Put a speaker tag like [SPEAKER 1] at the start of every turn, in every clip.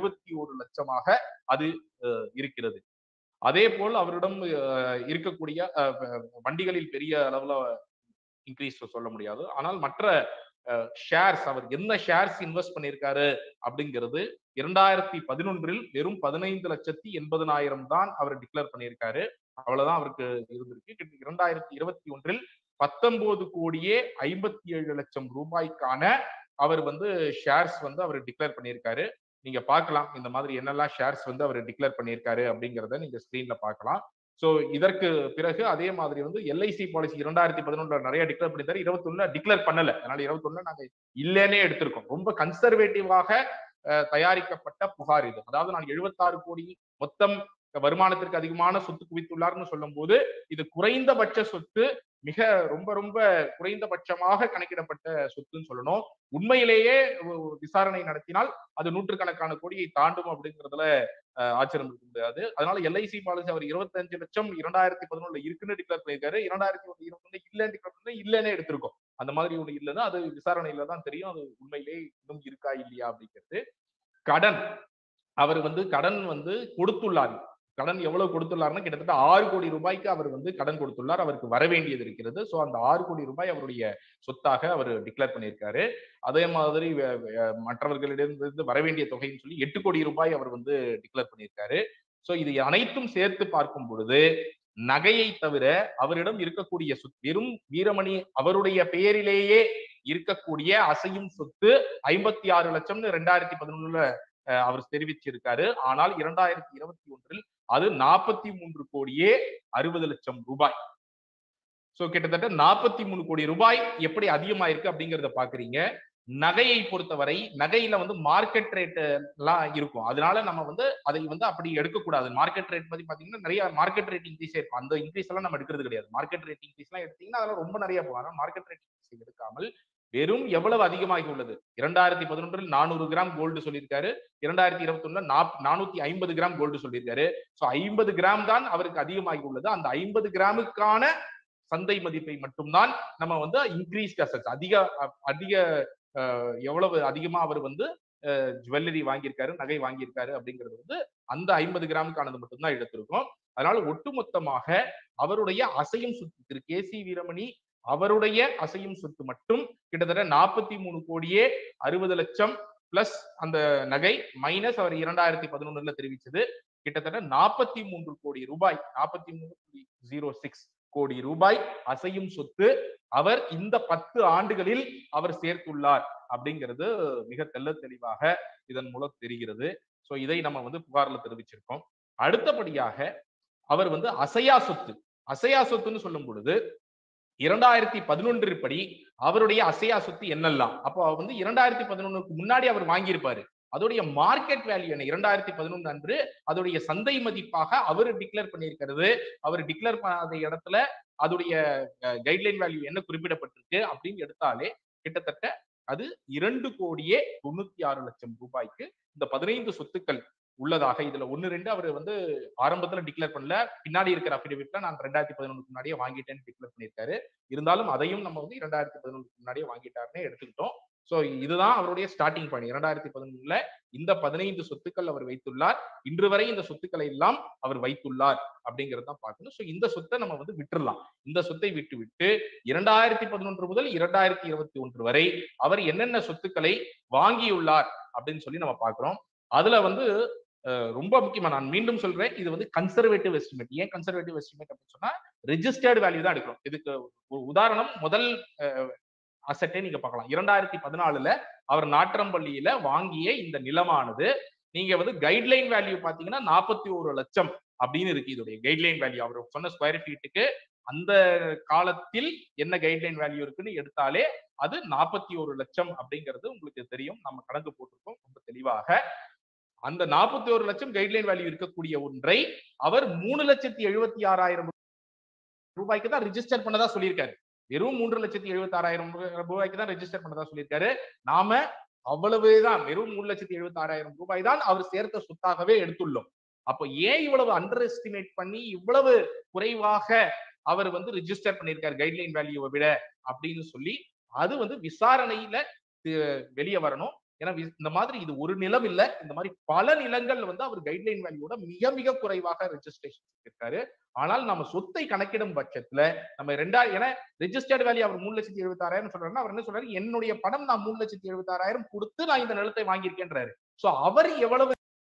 [SPEAKER 1] இருபத்தி ஒரு லட்சமாக அது அஹ், இருக்கிறது அதே போல் அவரிடம் அஹ், இருக்கக்கூடிய அஹ், வ- வண்டிகளில் பெரிய அளவுல இன்க்ரீஸ் சொல்ல முடியாது ஆனால் மற்ற ஷேர்ஸ் அவர் என்ன ஷேர்ஸ் இன்வெஸ்ட் பண்ணியிருக்காரு அப்படிங்கிறது இரண்டாயிரத்தி பதினொன்றில் வெறும் பதினைந்து லட்சத்தி எண்பதனாயிரம் தான் அவர் டிக்ளேர் பண்ணியிருக்காரு அவ்வளவுதான் அவருக்கு இருந்திருக்கு கிட்ட இரண்டாயிரத்தி இருபத்தி ஒன்றில் பத்தொன்பது கோடியே ஐம்பத்தி ஏழு லட்சம் ரூபாய்க்கான அவர் வந்து ஷேர்ஸ் வந்து அவர் டிக்ளேர் பண்ணியிருக்காரு நீங்க பார்க்கலாம் இந்த மாதிரி என்னெல்லாம் ஷேர்ஸ் வந்து அவர் டிக்ளேர் பண்ணியிருக்காரு அப்படிங்கிறத நீங்க ஸ்கிரீன்ல பார்க்கலாம் சோ இதற்கு பிறகு அதே மாதிரி வந்து எல்ஐசி பாலிசி இரண்டாயிரத்தி பதினொன்றுல நிறைய டிக்ளேர் பண்ணியிருந்தாரு இருபத்தி ஒண்ணுல டிக்ளேர் பண்ணல அதனால இருபத்தி ஒண்ணுல நாங்க இல்லைன்னே எடுத்திருக்கோம் ரொம்ப கன்சர்வேட்டிவாக அஹ், தயாரிக்கப்பட்ட புகார் இது அதாவது நான் எழுபத்தாறு கோடி மொத்தம் வருமானத்திற்கு அதிகமான சொத்து குவித்துள்ளார்னு சொல்லும் போது இது குறைந்தபட்ச சொத்து மிக ரொம்ப ரொம்ப குறைந்தபட்சமாக கணக்கிடப்பட்ட சொத்துன்னு சொல்லணும் உண்மையிலேயே ஒ- விசாரணை நடத்தினால் அது நூற்றுக்கணக்கான கோடியை தாண்டும் அப்படிங்கிறதுல அஹ், ஆச்சரியம் இருக்க முடியாது அதனால எல்ஐசி பாலிசி அவர் இருபத்தஞ்சு லட்சம் இரண்டாயிரத்தி பதினொன்றுல இருக்குன்னு டிக்ளேர் பண்ணியிருக்காரு இரண்டாயிரத்தி ஒன்று இருபத்தி இல்லைன்னு டிக்ளேர் பண்ணி இல்லைன்னே எடுத்திருக்கோம் அந்த மாதிரி ஒண்ணு இல்லைன்னா அது விசாரணையில தான் தெரியும் அது உண்மையிலே இன்னும் இருக்கா இல்லையா அப்படிங்கிறது கடன் அவர் வந்து கடன் வந்து கொடுத்துள்ளார் கடன் எவ்வளவு கொடுத்துள்ளார்னா கிட்டத்தட்ட ஆறு கோடி ரூபாய்க்கு அவர் வந்து கடன் கொடுத்துள்ளார் அவருக்கு வர வேண்டியது இருக்கிறது சோ அந்த ஆறு கோடி ரூபாய் அவருடைய சொத்தாக அவர் டிக்ளேர் பண்ணியிருக்காரு அதே மாதிரி வே- வே- மற்றவர்களிடமிருந்து வர வேண்டிய தொகைன்னு சொல்லி எட்டு கோடி ரூபாய் அவர் வந்து டிக்ளேர் பண்ணியிருக்காரு சோ இது அனைத்தும் சேர்த்து பார்க்கும் பொழுது நகையை தவிர அவரிடம் இருக்கக்கூடிய சொத்து வெறும் வீரமணி அவருடைய பெயரிலேயே இருக்கக்கூடிய அசையும் சொத்து ஐம்பத்தி ஆறு லட்சம்னு ரெண்டாயிரத்தி பதினொன்னுல அஹ், அவர் தெரிவிச்சிருக்காரு ஆனால் இரண்டாயிரத்தி இருபத்தி ஒன்றில் அது நாற்பத்தி மூன்று கோடியே அறுபது லட்சம் ரூபாய் சோ கிட்டத்தட்ட நாற்பத்தி மூணு கோடி ரூபாய் எப்படி அதிகமாயிருக்கு அப்படிங்கறத பாக்குறீங்க நகையை பொறுத்தவரை நகையில வந்து மார்க்கெட் ரேட் எல்லாம் இருக்கும் அதனால நம்ம வந்து அதை வந்து அப்படி எடுக்கக்கூடாது மார்க்கெட் ரேட் பத்தி பாத்தீங்கன்னா நிறைய மார்க்கெட் ரேட் இன்க்ரீஸ் இருக்கும் அந்த இன்க்ரீஸ் எல்லாம் நம்ம எடுக்கிறது கிடையாது மார்க்கெட் ரேட் இன்க்ரீஸ் எல்லாம் எடுத்தீங்கன்னா அதெல்லாம் ரொம்ப நிறைய போகும் ஆனா மார்க்கெட் ரேட் இன்க்ரீஸ் எடுக்காமல் வெறும் எவ்வளவு அதிகமாகி உள்ளது இரண்டாயிரத்தி பதினொன்றில் நானூறு கிராம் கோல்டு சொல்லியிருக்காரு இரண்டாயிரத்தி இருபத்தி ஒண்ணுல நாப் நானூத்தி ஐம்பது கிராம் கோல்டு சொல்லியிருக்காரு சோ ஐம்பது கிராம் தான் அவருக்கு அதிகமாகி உள்ளது அந்த ஐம்பது கிராமுக்கான சந்தை மதிப்பை மட்டும்தான் நம்ம வந்து இன்க்ரீஸ் அசட்ஸ் அதிக அ- அதிக அஹ், எவ்வளவு அதிகமா அவர் வந்து ஜுவல்லரி வாங்கியிருக்காரு நகை வாங்கியிருக்காரு அப்படிங்கிறது வந்து அந்த ஐம்பது கிராமுக்கானது மட்டும்தான் எடுத்திருக்கோம் அதனால ஒட்டுமொத்தமாக அவருடைய அசையும் சொத்து திரு கே சி வீரமணி அவருடைய அசையும் சொத்து மட்டும் கிட்டத்தட்ட நாற்பத்தி மூணு கோடியே அறுபது லட்சம் பிளஸ் அந்த நகை மைனஸ் அவர் இரண்டாயிரத்தி பதினொன்னுல தெரிவிச்சது கிட்டத்தட்ட நாற்பத்தி மூன்று கோடி ரூபாய் நாற்பத்தி மூணு ஜீரோ சிக்ஸ் கோடி ரூபாய் அசையும் சொத்து அவர் இந்த பத்து ஆண்டுகளில் அவர் சேர்த்துள்ளார் அப்படிங்கிறது மிக தெள்ள தெளிவாக இதன் மூலம் தெரிகிறது சோ இதை நம்ம வந்து புகார்ல தெரிவிச்சிருக்கோம் அடுத்தபடியாக அவர் வந்து அசையா சொத்து அசையா சொத்துன்னு சொல்லும் பொழுது இரண்டாயிரத்தி பதினொன்று படி அவருடைய அசையா சொத்து என்னெல்லாம் அப்போ அவர் வந்து இரண்டாயிரத்தி பதினொன்னுக்கு முன்னாடி அவர் வாங்கியிருப்பாரு அதோடைய மார்க்கெட் வேல்யூ என்ன இரண்டாயிரத்தி பதினொன்று அன்று அதோடைய சந்தை மதிப்பாக அவர் டிக்ளேர் பண்ணியிருக்கிறது அவர் டிக்ளேர் பண்ணாத இடத்துல அதோடைய கைட்லைன் வேல்யூ என்ன குறிப்பிடப்பட்டிருக்கு அப்படின்னு எடுத்தாலே கிட்டத்தட்ட அது இரண்டு கோடியே தொண்ணூத்தி ஆறு லட்சம் ரூபாய்க்கு இந்த பதினைந்து சொத்துக்கள் உள்ளதாக இதுல ஒன்னு ரெண்டு அவர் வந்து ஆரம்பத்துல டிக்ளேர் பண்ணல பின்னாடி இருக்கிற அபிடவிட்ல நான் ரெண்டாயிரத்தி பதினொன்றுக்கு முன்னாடியே வாங்கிட்டேன்னு டிக்ளேர் பண்ணியிருக்காரு இருந்தாலும் அதையும் நம்ம வந்து இரண்டாயிரத்தி பதினொன்றுக்கு முன்னாடியே வாங்கிட்டாருன்னு எடுத்துக்கிட்டோம் சோ இதுதான் அவருடைய ஸ்டார்டிங் பாயிண்ட் இரண்டாயிரத்தி பதினொன்றுல இந்த பதினைந்து சொத்துக்கள் அவர் வைத்துள்ளார் இன்று வரை இந்த சொத்துக்களை எல்லாம் அவர் வைத்துள்ளார் அப்படிங்கறத தான் பார்க்கணும் சோ இந்த சொத்தை நம்ம வந்து விட்டுறலாம் இந்த சொத்தை விட்டு விட்டு இரண்டாயிரத்தி பதினொன்று முதல் இரண்டாயிரத்தி இருபத்தி ஒன்று வரை அவர் என்னென்ன சொத்துக்களை வாங்கியுள்ளார் அப்படின்னு சொல்லி நம்ம பார்க்கிறோம் அதுல வந்து அஹ், ரொம்ப முக்கியமா நான் மீண்டும் சொல்றேன் இது வந்து கன்சர்வேட்டிவ் எஸ்டிமேட் ஏன் கன்சர்வேட்டிவ் எஸ்டிமேட் அப்படின்னு சொன்னா ரெஜிஸ்டர்டு வேல்யூ தான் எடுக்கிறோம் இதுக்கு ஒரு உதாரணம் முதல் அசட்டே நீங்க பார்க்கலாம் இரண்டாயிரத்தி பதினாலுல அவர் நாற்றம்பள்ளியில வாங்கிய இந்த நிலமானது நீங்க வந்து கைட்லைன் வேல்யூ பாத்தீங்கன்னா நாற்பத்தி ஒரு லட்சம் அப்படின்னு இருக்கு இதோடைய கைட்லைன் வேல்யூ அவர் சொன்ன ஸ்கொயர் ஃபீட்டுக்கு அந்த காலத்தில் என்ன கைட்லைன் வேல்யூ இருக்குன்னு எடுத்தாலே அது நாற்பத்தி ஒரு லட்சம் அப்படிங்கிறது உங்களுக்கு தெரியும் நம்ம கணக்கு போட்டிருக்கோம் ரொம்ப தெளிவாக அந்த நாற்பத்தி ஒரு லட்சம் கைட்லைன் வேல்யூ இருக்கக்கூடிய ஒன்றை அவர் மூணு லட்சத்தி எழுபத்தி ஆறாயிரம் ரூபாய்க்கு தான் ரிஜிஸ்டர் பண்ணதா சொல்லியிருக்காரு வெறும் மூன்று லட்சத்தி எழுபத்தி ஆறாயிரம் ரூபாய்க்கு தான் ரெஜிஸ்டர் பண்ணதா சொல்லியிருக்காரு நாம அவ்வளவுதான் வெறும் மூணு லட்சத்தி எழுபத்தி ஆறாயிரம் ரூபாய் தான் அவர் சேர்த்த சொத்தாகவே எடுத்துள்ளோம் அப்ப ஏன் இவ்வளவு அண்டர் எஸ்டிமேட் பண்ணி இவ்வளவு குறைவாக அவர் வந்து ரிஜிஸ்டர் பண்ணியிருக்காரு கைட்லைன் வேல்யூவை விட அப்படின்னு சொல்லி அது வந்து விசாரணையில வெளியே வரணும் ஏன்னா வி- இந்த மாதிரி இது ஒரு நிலம் இல்ல இந்த மாதிரி பல நிலங்கள் வந்து அவர் கைட்லைன் வேல்யூட மிக மிக குறைவாக ரெஜிஸ்ட்ரேஷன் இருக்காரு ஆனால் நம்ம சொத்தை கணக்கிடும் பட்சத்துல நம்ம ரெண்டாயிரம் ஏன்னா ரெஜிஸ்டர்ட் வேல்யூ அவர் மூணு லட்சத்தி எழுபத்தாறாயிரம் சொல்றாருன்னா அவர் என்ன சொல்றாரு என்னுடைய பணம் நான் மூணு லட்சத்தி எழுபத்தாறாயிரம் கொடுத்து நான் இந்த நிலத்தை வாங்கியிருக்கேன்றாரு சோ அவர் எவ்வளவு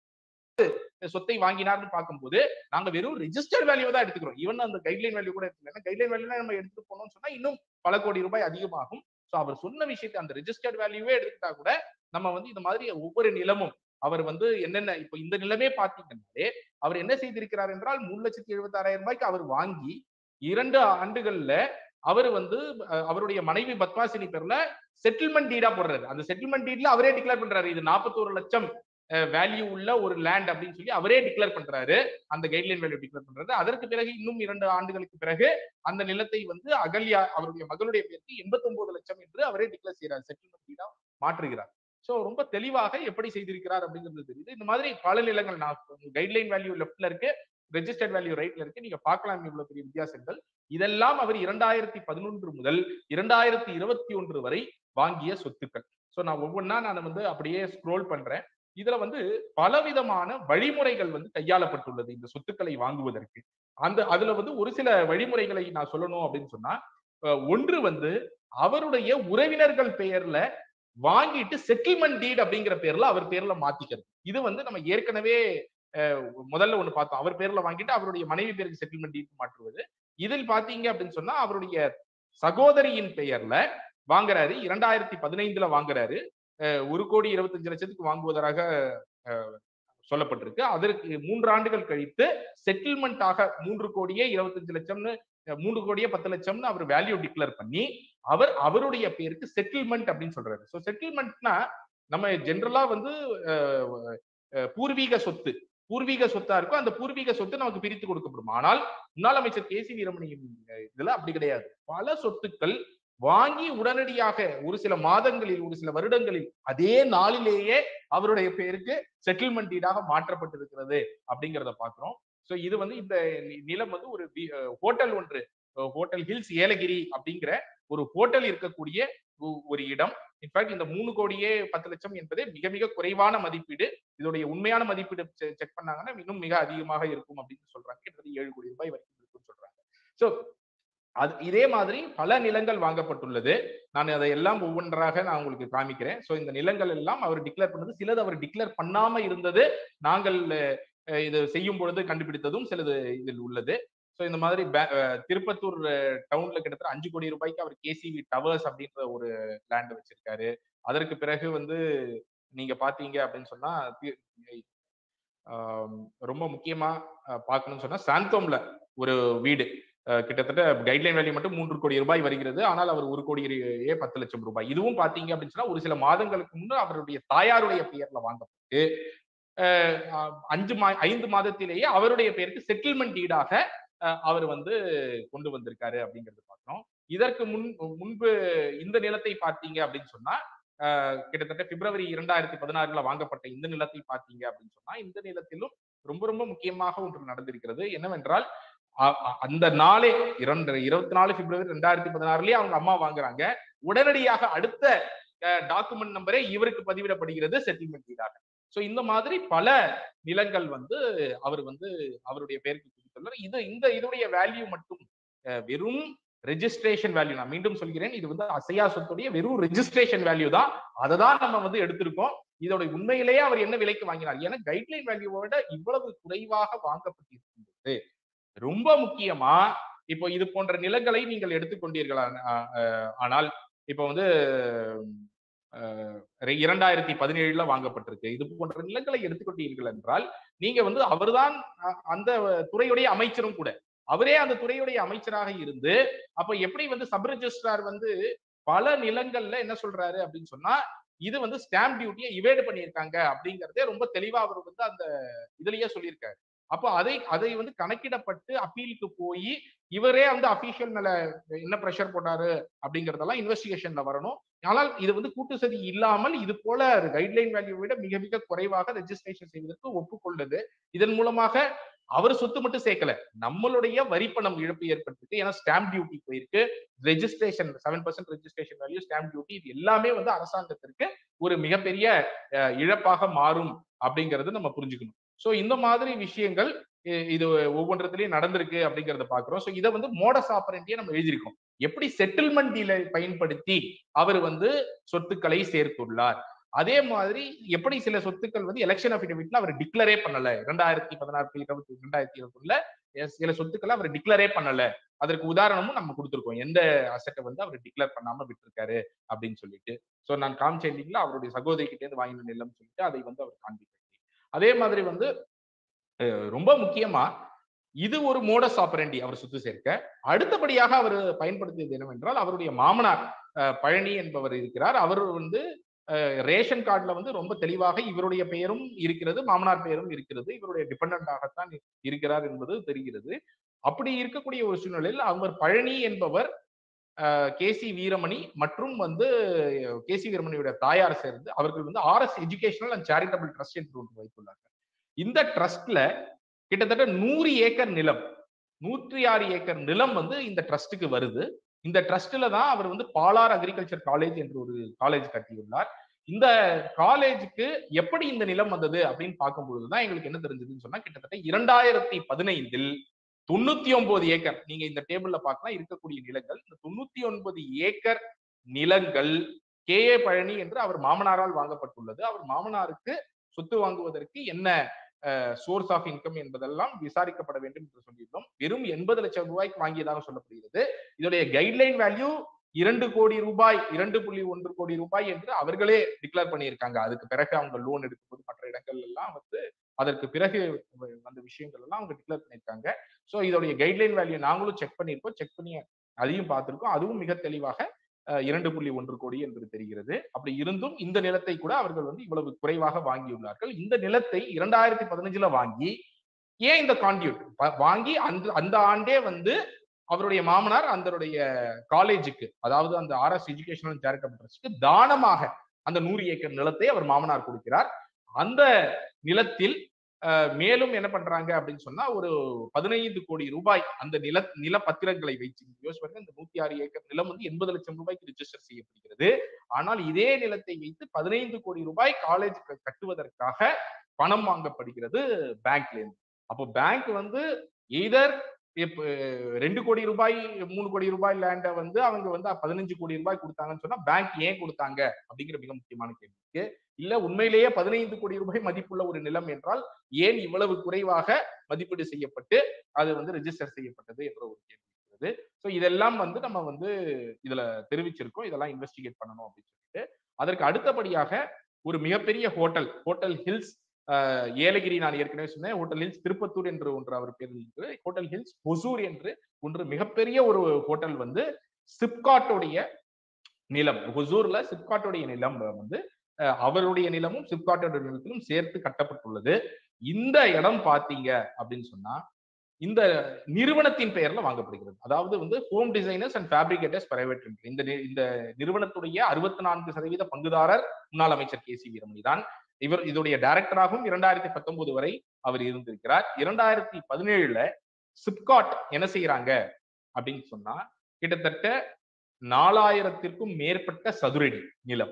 [SPEAKER 1] சொத்தை வாங்கினார்னு பார்க்கும்போது நாங்க வெறும் ரெஜிஸ்டர்ட் வேல்யூ தான் எடுத்துக்கிறோம் ஈவன் அந்த கைட்லைன் வேல்யூ கூட எடுத்துக்கல கைட்லைன் வேல்யூ நம்ம எடுத்துட்டு போனோம்னு சொன்னா இன்னும் பல கோடி ரூபாய் அதிகமாகும் சோ அவர் சொன்ன விஷயத்தை அந்த ரெஜிஸ்டர்ட் வேல்யூவே எடுத்துட்டா கூட நம்ம வந்து இந்த மாதிரி ஒவ்வொரு நிலமும் அவர் வந்து என்னென்ன இப்ப இந்த நிலமே பாத்தீங்கன்னாலே அவர் என்ன செய்திருக்கிறார் என்றால் மூணு லட்சத்தி எழுபத்தாறாயிரம் ரூபாய்க்கு அவர் வாங்கி இரண்டு ஆண்டுகள்ல அவர் வந்து அஹ், அவருடைய மனைவி பத்மாசினி பேர்ல செட்டில்மெண்ட் டீடா போடுறாரு அந்த செட்டில்மெண்ட் டீட்ல அவரே டிக்ளேர் பண்றாரு இது நாற்பத்தோரு லட்சம் வேல்யூ உள்ள ஒரு லேண்ட் அப்படின்னு சொல்லி அவரே டிக்ளேர் பண்றாரு அந்த கைட்லைன் வேல்யூ டிக்ளேர் பண்றாரு அதற்கு பிறகு இன்னும் இரண்டு ஆண்டுகளுக்கு பிறகு அந்த நிலத்தை வந்து அகல்யா அவருடைய மகளுடைய பேருக்கு எண்பத்தி ஒன்பது லட்சம் என்று அவரே டிக்ளேர் செய்யறார் செட்டில்மெண்ட் டீடா மாற்றுகிறார் சோ ரொம்ப தெளிவாக எப்படி செய்திருக்கிறார் அப்படிங்கிறது தெரியுது இந்த மாதிரி பல நிலங்கள் நான் கைட்லைன் வேல்யூ லெஃப்ட்ல இருக்கு ரெஜிஸ்டர்ட் வேல்யூ ரைட்ல இருக்கு நீங்க பார்க்கலாம் இவ்வளவு பெரிய வித்தியாசங்கள் இதெல்லாம் அவர் இரண்டாயிரத்தி பதினொன்று முதல் இரண்டாயிரத்தி இருபத்தி ஒன்று வரை வாங்கிய சொத்துக்கள் சோ நான் ஒவ்வொன்றா நான் வந்து அப்படியே ஸ்க்ரோல் பண்றேன் இதுல வந்து பலவிதமான வழிமுறைகள் வந்து கையாளப்பட்டுள்ளது இந்த சொத்துக்களை வாங்குவதற்கு அந்த அதுல வந்து ஒரு சில வழிமுறைகளை நான் சொல்லணும் அப்படின்னு சொன்னா அஹ் ஒன்று வந்து அவருடைய உறவினர்கள் பெயர்ல வாங்கிட்டு செட்டில்மெண்ட் டீட் அப்படிங்கிற பேர்ல அவர் பேர்ல மாத்திக்கிறது இது வந்து நம்ம ஏற்கனவே அஹ், முதல்ல ஒண்ணு பார்த்தோம் அவர் பேர்ல வாங்கிட்டு அவருடைய மனைவி பேருக்கு செட்டில்மெண்ட் டீட் மாற்றுவது இதில் பாத்தீங்க அப்படின்னு சொன்னா அவருடைய சகோதரியின் பெயர்ல வாங்குறாரு இரண்டாயிரத்தி பதினைந்துல வாங்குறாரு அஹ், ஒரு கோடி இருபத்தஞ்சு லட்சத்துக்கு வாங்குவதாக அஹ், சொல்லப்பட்டிருக்கு அதற்கு மூன்று ஆண்டுகள் கழித்து செட்டில்மெண்ட்டாக மூன்று கோடியே இருபத்தஞ்சு லட்சம்னு அஹ், மூன்று கோடியே பத்து லட்சம்னு அவர் வேல்யூ டிக்ளேர் பண்ணி அவர் அவருடைய பேருக்கு செட்டில்மெண்ட் அப்படின்னு சொல்றாரு ஸோ செட்டில்மெண்ட்னா நம்ம ஜென்ரலா வந்து அஹ், அஹ், பூர்வீக சொத்து பூர்வீக சொத்தா இருக்கும் அந்த பூர்வீக சொத்து நமக்கு பிரித்து கொடுக்கப்படும் ஆனால் முன்னாள் அமைச்சர் கே சி வீரமணியின் அஹ், இதுல அப்படி கிடையாது பல சொத்துக்கள் வாங்கி உடனடியாக ஒரு சில மாதங்களில் ஒரு சில வருடங்களில் அதே நாளிலேயே அவருடைய பேருக்கு செட்டில்மெண்ட் டீடாக மாற்றப்பட்டிருக்கிறது அப்படிங்கிறத பாக்குறோம் சோ இது வந்து இந்த நி- நிலம் வந்து ஒரு ஹோட்டல் ஒன்று ஹோட்டல் ஹில்ஸ் ஏலகிரி அப்படிங்கிற ஒரு ஹோட்டல் இருக்கக்கூடிய ஒ- ஒரு இடம் இன்ஃபேக்ட் இந்த மூணு கோடியே பத்து லட்சம் என்பதே மிக மிக குறைவான மதிப்பீடு இதோடைய உண்மையான மதிப்பீடு செக் பண்ணாங்கன்னா இன்னும் மிக அதிகமாக இருக்கும் அப்படின்னு சொல்றாங்க கிட்டத்தட்ட ஏழு கோடி ரூபாய் வரைக்கும் இருக்கும்னு சொல்றாங்க சோ அது இதே மாதிரி பல நிலங்கள் வாங்கப்பட்டுள்ளது நான் அதை எல்லாம் ஒவ்வொன்றாக நான் உங்களுக்கு காமிக்கிறேன் சோ இந்த நிலங்கள் எல்லாம் அவர் டிக்ளேர் பண்ணது சிலது அவர் டிக்ளேர் பண்ணாம இருந்தது நாங்கள் அஹ், இது செய்யும் பொழுது கண்டுபிடித்ததும் சிலது இதில் உள்ளது சோ இந்த மாதிரி பே- அஹ், திருப்பத்தூர் டவுன்ல கிட்டத்தட்ட அஞ்சு கோடி ரூபாய்க்கு அவர் கேசிவி டவர்ஸ் அப்படின்ற ஒரு லேண்ட் வச்சிருக்காரு அதற்கு பிறகு வந்து நீங்க பாத்தீங்க அப்படின்னு சொன்னா தி- ஆம், ரொம்ப முக்கியமா அஹ், பார்க்கணும்னு சொன்னா சாந்தோம்ல ஒரு வீடு அஹ், கிட்டத்தட்ட கைட்லைன் வேல்யூ மட்டும் மூன்று கோடி ரூபாய் வருகிறது ஆனால் அவர் ஒரு கோடியே பத்து லட்சம் ரூபாய் இதுவும் பாத்தீங்க அப்படின்னு சொன்னா ஒரு சில மாதங்களுக்கு முன்னர் அவருடைய தாயாருடைய பெயர்ல வாங்கப்பட்டு அஹ், அஹ், அஞ்சு மா ஐந்து மாதத்திலேயே அவருடைய பெயருக்கு செட்டில்மெண்ட் ஈடாக அஹ், அவர் வந்து கொண்டு வந்திருக்காரு அப்படிங்கறது பார்க்கிறோம் இதற்கு முன் முன்பு இந்த நிலத்தை பார்த்தீங்க அப்படின்னு சொன்னா அஹ், கிட்டத்தட்ட பிப்ரவரி இரண்டாயிரத்தி பதினாறுல வாங்கப்பட்ட இந்த நிலத்தை பார்த்தீங்க அப்படின்னு சொன்னா இந்த நிலத்திலும் ரொம்ப ரொம்ப முக்கியமாக ஒன்று நடந்திருக்கிறது என்னவென்றால் அ- அ- அந்த நாளே இரண்டு இருபத்தி நாலு பிப்ரவரி ரெண்டாயிரத்தி பதினாறுலயே அவங்க அம்மா வாங்குறாங்க உடனடியாக அடுத்த டாக்குமெண்ட் நம்பரே இவருக்கு பதிவிடப்படுகிறது செட்டில்மெண்ட் ஈடாக சோ இந்த மாதிரி பல நிலங்கள் வந்து அவர் வந்து அவருடைய பெயருக்கு கொடுத்துள்ளார் இது இந்த இதோடைய வேல்யூ மட்டும் அஹ், வெறும் ரெஜிஸ்ட்ரேஷன் வேல்யூ நான் மீண்டும் சொல்கிறேன் இது வந்து அசையா சொத்துடைய வெறும் ரெஜிஸ்ட்ரேஷன் வேல்யூ தான் அதை தான் நம்ம வந்து எடுத்திருக்கோம் இதோட உண்மையிலேயே அவர் என்ன விலைக்கு வாங்கினார் ஏன்னா கைட்லைன் வேல்யூவோட இவ்வளவு குறைவாக வாங்கப்பட்டிருக்கும்போது ரொம்ப முக்கியமா இப்போ இது போன்ற நிலங்களை நீங்கள் எடுத்துக்கொண்டீர்களா ஆ- ஆ- ஆனால் இப்போ வந்து அஹ், இரண்டாயிரத்தி பதினேழுல வாங்கப்பட்டிருக்கு இது போன்ற நிலங்களை எடுத்துக்கொண்டீர்கள் என்றால் நீங்க வந்து அவர்தான் அ- அந்த துறையுடைய அமைச்சரும் கூட அவரே அந்த துறையுடைய அமைச்சராக இருந்து அப்ப எப்படி வந்து சப் ரெஜிஸ்ட்ரார் வந்து பல நிலங்கள்ல என்ன சொல்றாரு அப்படின்னு சொன்னா இது வந்து ஸ்டாம்ப் டியூட்டியை இவேடு பண்ணியிருக்காங்க அப்படிங்கறதே ரொம்ப தெளிவா அவர் வந்து அந்த இதுலயே சொல்லியிருக்காரு அப்போ அதை அதை வந்து கணக்கிடப்பட்டு அப்பீலுக்கு போய் இவரே வந்து அபிஷியல் மேல என்ன ப்ரெஷர் போட்டாரு அப்படிங்கறதெல்லாம் இன்வெஸ்டிகேஷன்ல வரணும் ஆனால் இது வந்து கூட்டு சதி இல்லாமல் இது போல கைட்லைன் வேல்யூ விட மிக மிக குறைவாக ரெஜிஸ்ட்ரேஷன் செய்வதற்கு ஒப்புக்கொண்டது இதன் மூலமாக அவர் சொத்து மட்டும் சேர்க்கல நம்மளுடைய வரிப்பணம் இழப்பு ஏற்பட்டிருக்கு ஏன்னா ஸ்டாம்ப் டியூட்டி போயிருக்கு registration seven percent registration value stamp duty இது எல்லாமே வந்து அரசாங்கத்திற்கு ஒரு மிகப்பெரிய அஹ், இழப்பாக மாறும் அப்படிங்கறது நம்ம புரிஞ்சுக்கணும் சோ இந்த மாதிரி விஷயங்கள் இ- இது ஒவ்வொன்றத்திலயும் நடந்திருக்கு அப்படிங்கறத பாக்குறோம் சோ இதை வந்து மோடஸ் ஆப்பரண்டியா நம்ம எழுதியிருக்கோம் எப்படி செட்டில்மெண்ட் டீலை பயன்படுத்தி அவர் வந்து சொத்துக்களை சேர்த்துள்ளார் அதே மாதிரி எப்படி சில சொத்துக்கள் வந்து எலெக்ஷன் அபிடவிட்ல அவர் டிக்ளரே பண்ணல இரண்டாயிரத்தி பதினாறு இருபத்தி ரெண்டாயிரத்தி இருபதுல சில சொத்துக்களை அவர் டிக்ளரே பண்ணல அதற்கு உதாரணமும் நம்ம கொடுத்திருக்கோம் எந்த அசட்டை வந்து அவர் டிக்ளேர் பண்ணாம விட்டிருக்காரு அப்படின்னு சொல்லிட்டு சோ நான் காமிச்சேன் இல்லைங்களா அவருடைய சகோதரி கிட்டே இருந்து வாங்கின நிலம் சொல்லிட்டு அதை வந்து அவர் காண்பிக்கிறார் அதே மாதிரி வந்து அஹ், ரொம்ப முக்கியமா இது ஒரு மோடஸ் ஆப்பரண்டி அவர் சொத்து சேர்க்க அடுத்தபடியாக அவர் பயன்படுத்தியது என்னவென்றால் அவருடைய மாமனார் அஹ், பழனி என்பவர் இருக்கிறார் அவர் வந்து அஹ், ரேஷன் கார்டுல வந்து ரொம்ப தெளிவாக இவருடைய பெயரும் இருக்கிறது மாமனார் பெயரும் இருக்கிறது இவருடைய டிபெண்டாகத்தான் இருக்கிறார் என்பது தெரிகிறது அப்படி இருக்கக்கூடிய ஒரு சூழ்நிலையில் அவர் பழனி என்பவர் கே சி வீரமணி மற்றும் வந்து கே சி வீரமணியுடைய தாயார் சேர்ந்து அவர்கள் வந்து RS educational and charitable trust என்று ஒன்று வைத்துள்ளார்கள் இந்த ட்ரஸ்ட்ல கிட்டத்தட்ட நூறு ஏக்கர் நிலம் நூற்றி ஆறு ஏக்கர் நிலம் வந்து இந்த ட்ரஸ்ட்டுக்கு வருது இந்த ட்ரஸ்ட்ல தான் அவர் வந்து பாலார் அக்ரிகல்ச்சர் காலேஜ் என்று ஒரு காலேஜ் கட்டியுள்ளார் இந்த காலேஜுக்கு எப்படி இந்த நிலம் வந்தது அப்படின்னு பார்க்கும்பொழுது தான் எங்களுக்கு என்ன தெரிஞ்சதுன்னு சொன்னா கிட்டத்தட்ட இரண்டாயிரத்தி பதினைந்தில் தொண்ணூத்தி ஒன்பது ஏக்கர் நீங்க இந்த டேபிள்ல பார்க்கலாம் இருக்கக்கூடிய நிலங்கள் இந்த தொண்ணூத்தி ஒன்பது ஏக்கர் நிலங்கள் கே ஏ பழனி என்று அவர் மாமனாரால் வாங்கப்பட்டுள்ளது அவர் மாமனாருக்கு சொத்து வாங்குவதற்கு என்ன சோர்ஸ் ஆஃப் இன்கம் என்பதெல்லாம் விசாரிக்கப்பட வேண்டும் என்று சொல்லியிருந்தோம் வெறும் எண்பது லட்சம் ரூபாய்க்கு வாங்கியதாக சொல்லப்படுகிறது இதோடைய கைட்லைன் வேல்யூ இரண்டு கோடி ரூபாய் இரண்டு புள்ளி ஒன்று கோடி ரூபாய் என்று அவர்களே டிக்ளேர் பண்ணியிருக்காங்க அதுக்கு பிறகு அவங்க லோன் எடுக்கும்போது மற்ற இடங்கள் எல்லாம் வந்து அதற்கு பிறகு வந்த விஷயங்கள் எல்லாம் அவங்க டிக்ளேர் பண்ணியிருக்காங்க ஸோ இதோடைய கைட்லைன் வேல்யூ நாங்களும் செக் பண்ணியிருக்கோம் செக் பண்ணி அதையும் பார்த்திருக்கோம் அதுவும் மிக தெளிவாக அஹ், இரண்டு புள்ளி ஒன்று கோடி என்று தெரிகிறது அப்படி இருந்தும் இந்த நிலத்தை கூட அவர்கள் வந்து இவ்வளவு குறைவாக வாங்கியுள்ளார்கள் இந்த நிலத்தை இரண்டாயிரத்தி பதினஞ்சுல வாங்கி ஏன் இந்த கான்டியூட் வாங்கி அந்த அந்த ஆண்டே வந்து அவருடைய மாமனார் அதனுடைய காலேஜுக்கு அதாவது அந்த ஆர்எஸ் எஜுகேஷனல் சேரிட்டபிள் ட்ரஸ்ட்க்கு தானமாக அந்த நூறு ஏக்கர் நிலத்தை அவர் மாமனார் கொடுக்கிறார் அந்த நிலத்தில் அஹ், மேலும் என்ன பண்றாங்க அப்படின்னு சொன்னா ஒரு பதினைந்து கோடி ரூபாய் அந்த நில நில பத்திரங்களை வைத்து யோசிச்சு பாருங்க இந்த நூத்தி ஆறு ஏக்கர் நிலம் வந்து எண்பது லட்சம் ரூபாய்க்கு ரிஜிஸ்டர் செய்யப்படுகிறது ஆனால் இதே நிலத்தை வைத்து பதினைந்து கோடி ரூபாய் காலேஜ் கட்டுவதற்காக பணம் வாங்கப்படுகிறது பேங்க்ல இருந்து அப்போ பேங்க் வந்து எய்தர் இப்ப ரெண்டு கோடி ரூபாய் மூணு கோடி ரூபாய் லேண்ட வந்து அவங்க வந்து பதினஞ்சு கோடி ரூபாய் கொடுத்தாங்கன்னு சொன்னா பேங்க் ஏன் கொடுத்தாங்க அப்படிங்கிற மிக முக்கியமான கேள்வி இருக்கு இல்ல உண்மையிலேயே பதினைந்து கோடி ரூபாய் மதிப்புள்ள ஒரு நிலம் என்றால் ஏன் இவ்வளவு குறைவாக மதிப்பீடு செய்யப்பட்டு அது வந்து ரெஜிஸ்டர் செய்யப்பட்டது என்ற ஒரு கேள்வி இருக்கிறது ஸோ இதெல்லாம் வந்து நம்ம வந்து இதுல தெரிவிச்சிருக்கோம் இதெல்லாம் இன்வெஸ்டிகேட் பண்ணணும் அப்படின்னு சொல்லிட்டு அதற்கு அடுத்தபடியாக ஒரு மிகப்பெரிய ஹோட்டல் ஹோட்டல் ஹில்ஸ் ஆஹ் ஏலகிரி நான் ஏற்கனவே சொன்னேன் ஹோட்டல் ஹில்ஸ் திருப்பத்தூர் என்று ஒன்று அவர் பேர் இருக்கு ஹோட்டல் ஹில்ஸ் ஒசூர் என்று ஒன்று மிகப்பெரிய ஒரு ஹோட்டல் வந்து சிப்காட்டோடைய நிலம் ஒசூர்ல சிப்காட்டோடைய நிலம் வந்து அஹ், அவருடைய நிலமும் சிப்காட்டோட நிலத்திலும் சேர்த்து கட்டப்பட்டுள்ளது இந்த இடம் பாத்தீங்க அப்படின்னு சொன்னா இந்த நிறுவனத்தின் பெயர்ல வாங்கப்படுகிறது அதாவது வந்து home designers and fabricators private limited இந்த நி- இந்த நிறுவனத்துடைய அறுபத்தி நான்கு சதவீத பங்குதாரர் முன்னாள் அமைச்சர் கே சி வீரமணி தான் இவர் இதோடைய டைரக்டராகவும் இரண்டாயிரத்தி பத்தொன்பது வரை அவர் இருந்திருக்கிறார் இரண்டாயிரத்தி பதினேழுல சிப்காட் என்ன செய்யறாங்க அப்படின்னு சொன்னா கிட்டத்தட்ட நாலாயிரத்திற்கும் மேற்பட்ட சதுரடி நிலம்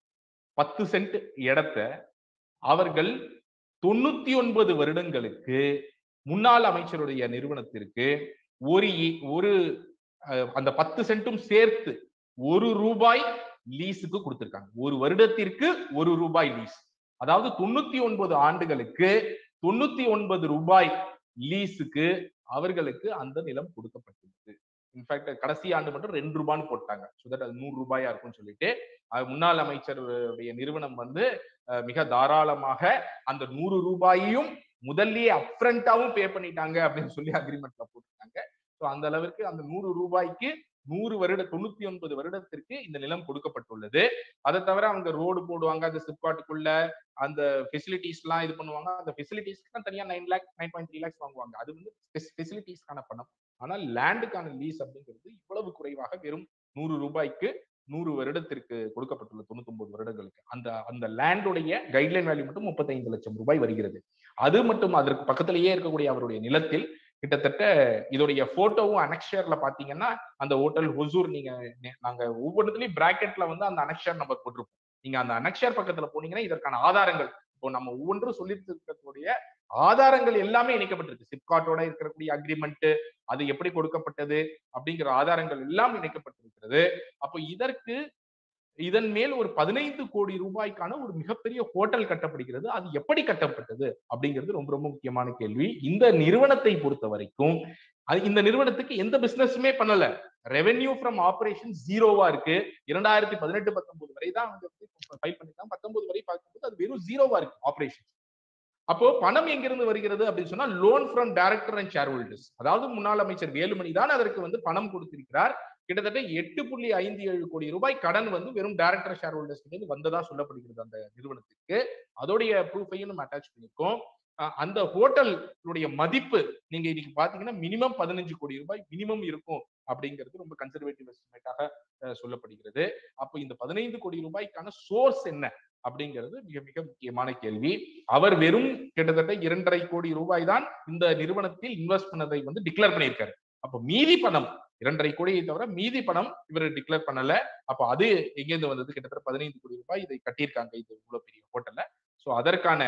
[SPEAKER 1] பத்து சென்ட் இடத்த அவர்கள் தொண்ணூத்தி ஒன்பது வருடங்களுக்கு முன்னாள் அமைச்சருடைய நிறுவனத்திற்கு ஒரு இ- ஒரு அஹ், அந்த பத்து சென்ட்டும் சேர்த்து ஒரு ரூபாய் லீஸுக்கு கொடுத்திருக்காங்க ஒரு வருடத்திற்கு ஒரு ரூபாய் லீஸ் அதாவது தொண்ணூத்தி ஒன்பது ஆண்டுகளுக்கு தொண்ணூத்தி ஒன்பது ரூபாய் லீஸுக்கு அவர்களுக்கு அந்த நிலம் கொடுக்கப்பட்டுள்ளது இன்ஃபேக்ட் கடைசி ஆண்டு மட்டும் ரெண்டு ரூபான்னு போட்டாங்க ஸோ தட் அது நூறு ரூபாயா இருக்கும்னு சொல்லிட்டு அது முன்னாள் அமைச்சருடைய நிறுவனம் வந்து அஹ், மிக தாராளமாக அந்த நூறு ரூபாயையும் முதல்லயே அப்ரண்டாவும் பே பண்ணிட்டாங்க அப்படின்னு சொல்லி அக்ரிமெண்ட்ல போட்டிருக்காங்க ஸோ அந்த அளவிற்கு அந்த நூறு ரூபாய்க்கு நூறு வருட தொண்ணூத்தி ஒன்பது வருடத்திற்கு இந்த நிலம் கொடுக்கப்பட்டுள்ளது அதை தவிர அவங்க ரோடு போடுவாங்க அந்த சிப்காட்டுக்குள்ள அந்த ஃபெசிலிட்டிஸ் எல்லாம் இது பண்ணுவாங்க அந்த ஃபெசிலிட்டிஸ்க்கு தான் தனியா nine lakh nine point three lakhs வாங்குவாங்க அது வந்து ஃபெசிலிட்டிஸ்க்கான பணம் ஆனால் லேண்டுக்கான லீஸ் அப்படிங்கிறது இவ்வளவு குறைவாக வெறும் நூறு ரூபாய்க்கு நூறு வருடத்திற்கு கொடுக்கப்பட்டுள்ள தொண்ணூத்தி வருடங்களுக்கு அந்த அந்த லேண்டுடைய கைட்லைன் வேல்யூ மட்டும் முப்பத்தைந்து லட்சம் ரூபாய் வருகிறது அது மட்டும் அதற்கு பக்கத்திலேயே இருக்கக்கூடிய அவருடைய நிலத்தில் கிட்டத்தட்ட இதோடைய போட்டோவும் அனக்ஷர்ல பாத்தீங்கன்னா அந்த ஹோட்டல் ஹொசூர் நீங்க நே- நாங்க ஒவ்வொன்றுலயும் பிராக்கெட்ல வந்து அந்த அனக்ஷர் நம்பர் போட்டிருப்போம் நீங்க அந்த அனக்ஷர் பக்கத்துல போனீங்கன்னா இதற்கான ஆதாரங்கள் இப்போ நம்ம ஒவ்வொன்றும் சொல்லிட்டு இருக்கக்கூடிய ஆதாரங்கள் எல்லாமே இணைக்கப்பட்டிருக்கு சிப்காட்டோட இருக்கக்கூடிய அக்ரிமெண்ட் அது எப்படி கொடுக்கப்பட்டது அப்படிங்கிற ஆதாரங்கள் எல்லாம் இணைக்கப்பட்டிருக்கிறது அப்போ இதற்கு இதன் மேல் ஒரு பதினைந்து கோடி ரூபாய்க்கான ஒரு மிகப்பெரிய ஹோட்டல் கட்டப்படுகிறது அது எப்படி கட்டப்பட்டது அப்படிங்கிறது ரொம்ப ரொம்ப முக்கியமான கேள்வி இந்த நிறுவனத்தை பொறுத்த வரைக்கும் அது இந்த நிறுவனத்துக்கு எந்த பிசினஸுமே பண்ணல ரெவென்யூ ஃப்ரம் ஆபரேஷன் ஜீரோவா இருக்கு இரண்டாயிரத்தி பதினெட்டு பத்தொன்பது வரை தான் அவங்க ஃபைல் பண்ணிருக்காங்க பத்தொன்பது வரை பார்க்கும்போது அது வெறும் ஜீரோவா இருக்கு ஆபரேஷன் அப்போ பணம் எங்கிருந்து வருகிறது அப்படின்னு சொன்னா loan from director and shareholders அதாவது முன்னாள் அமைச்சர் வேலுமணி தான் அதற்கு வந்து பணம் கொடுத்திருக்கிறார் கிட்டத்தட்ட எட்டு புள்ளி ஐந்து ஏழு கோடி ரூபாய் கடன் வந்து வெறும் டைரக்டர் ஷேர் ஹோல்டர்ஸ் கிட்ட வந்ததா சொல்லப்படுகிறது அந்த நிறுவனத்திற்கு அதோடைய ப்ரூஃபையும் நம்ம அட்டாச் பண்ணியிருக்கோம் அஹ் அந்த ஹோட்டலுடைய மதிப்பு நீங்க இன்னைக்கு பாத்தீங்கன்னா மினிமம் பதினஞ்சு கோடி ரூபாய் மினிமம் இருக்கும் அப்படிங்கிறது ரொம்ப கன்சர்வேட்டிவ் எஸ்டிமேட்டாக சொல்லப்படுகிறது அப்போ இந்த பதினைந்து கோடி ரூபாய்க்கான சோர்ஸ் என்ன அப்படிங்கிறது மிக மிக முக்கியமான கேள்வி அவர் வெறும் கிட்டத்தட்ட இரண்டரை கோடி ரூபாய் தான் இந்த நிறுவனத்தில் இன்வெஸ்ட் பண்ணதை வந்து டிக்ளேர் பண்ணியிருக்காரு அப்போ மீதி பணம் இரண்டரை கோடியை தவிர மீதி பணம் இவர் டிக்ளேர் பண்ணல அப்போ அது எங்கேருந்து வந்தது கிட்டத்தட்ட பதினைந்து கோடி ரூபாய் இதை கட்டியிருக்காங்க இது இவ்வளவு பெரிய ஹோட்டல்ல ஸோ அதற்கான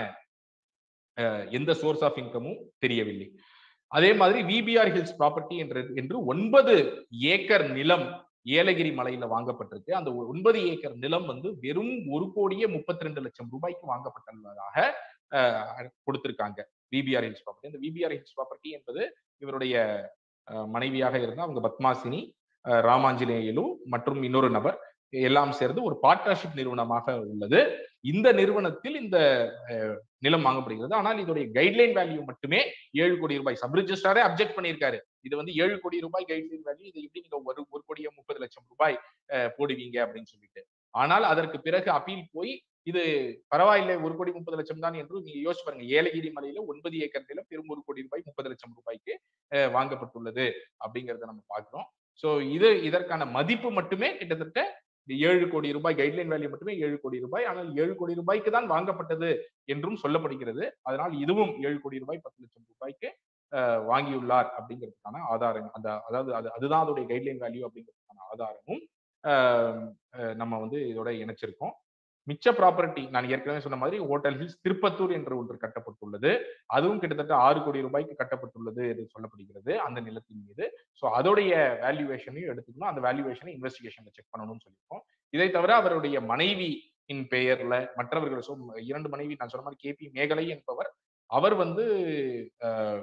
[SPEAKER 1] அஹ், எந்த சோர்ஸ் ஆஃப் இன்கமும் தெரியவில்லை அதே மாதிரி விபிஆர் ஹில்ஸ் ப்ராப்பர்ட்டி என்ற என்று ஒன்பது ஏக்கர் நிலம் ஏலகிரி மலையில வாங்கப்பட்டிருக்கு அந்த ஒ- ஒன்பது ஏக்கர் நிலம் வந்து வெறும் ஒரு கோடியே முப்பத்தி ரெண்டு லட்சம் ரூபாய்க்கு வாங்கப்பட்டுள்ளதாக அஹ், கொடுத்திருக்காங்க விபிஆர் ஹில்ஸ் ப்ராப்பர்ட்டி இந்த விபிஆர் ஹில்ஸ் ப்ராப்பர்ட்டி என்பது இவருடைய அஹ், மனைவியாக இருந்த அவங்க பத்மாசினி அஹ், ராமாஞ்சநேயலு மற்றும் இன்னொரு நபர் எல்லாம் சேர்ந்து ஒரு பார்ட்னர்ஷிப் நிறுவனமாக உள்ளது இந்த நிறுவனத்தில் இந்த அஹ், நிலம் வாங்கப்படுகிறது ஆனால் இதோடைய கைட்லைன் வேல்யூ மட்டுமே ஏழு கோடி ரூபாய் சப் ரிஜிஸ்டாரே அப்செக்ட் பண்ணியிருக்காரு இது வந்து ஏழு கோடி ரூபாய் கைட்லைன் வேல்யூ இது எப்படி நீங்க ஒரு ஒரு கோடியே முப்பது லட்சம் ரூபாய் அஹ், போடுவீங்க அப்படின்னு சொல்லிட்டு ஆனால் அதற்கு பிறகு அப்பீல் போய் இது பரவாயில்லை ஒரு கோடி முப்பது லட்சம் தான் என்று நீங்க யோசிச்சு பாருங்க ஏலகிரி மலையில ஒன்பது ஏக்கர் நிலம் பெரும் ஒரு கோடி ரூபாய் முப்பது லட்சம் ரூபாய்க்கு அஹ், வாங்கப்பட்டுள்ளது அப்படிங்கறத நம்ம பார்க்கிறோம் சோ இது இதற்கான மதிப்பு மட்டுமே கிட்டத்தட்ட ஏழு கோடி ரூபாய் கைட்லைன் வேல்யூ மட்டுமே ஏழு கோடி ரூபாய் ஆனால் ஏழு கோடி ரூபாய்க்கு தான் வாங்கப்பட்டது என்றும் சொல்லப்படுகிறது அதனால் இதுவும் ஏழு கோடி ரூபாய் பத்து லட்சம் ரூபாய்க்கு அஹ், வாங்கியுள்ளார் அப்படிங்கிறதுக்கான ஆதாரம் அந்த அதாவது அது அதுதான் அதோடைய கைட்லைன் வேல்யூ அப்படிங்கிறதுக்கான ஆதாரமும் அஹ், அஹ், நம்ம வந்து இதோட இணைச்சிருக்கோம் மிச்ச ப்ராப்பர்ட்டி நான் ஏற்கனவே சொன்ன மாதிரி ஹோட்டல் ஹில்ஸ் திருப்பத்தூர் என்று ஒன்று கட்டப்பட்டுள்ளது அதுவும் கிட்டத்தட்ட ஆறு கோடி ரூபாய்க்கு கட்டப்பட்டுள்ளது என்று சொல்லப்படுகிறது அந்த நிலத்தின் மீது ஸோ அதோடைய வேல்யூவேஷனையும் எடுத்துக்கணும் அந்த வேல்யூவேஷனை இன்வெஸ்டிகேஷன்ல செக் பண்ணணும்னு சொல்லியிருக்கோம் இதை தவிர அவருடைய மனைவி இன் பெயர்ல மற்றவர்கள் so, இரண்டு மனைவி நான் சொன்ன மாதிரி கேபி மேகலை என்பவர் அவர் வந்து அஹ்,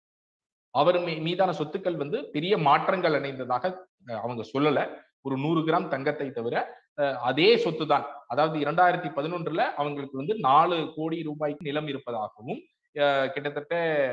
[SPEAKER 1] அவர் மீ- மீதான சொத்துக்கள் வந்து பெரிய மாற்றங்கள் அடைந்ததாக அஹ், அவங்க சொல்லல ஒரு நூறு கிராம் தங்கத்தை தவிர அஹ், அதே சொத்து தான் அதாவது இரண்டாயிரத்தி பதினொன்றுல அவங்களுக்கு வந்து நாலு கோடி ரூபாய்க்கு நிலம் இருப்பதாகவும் அஹ், கிட்டத்தட்ட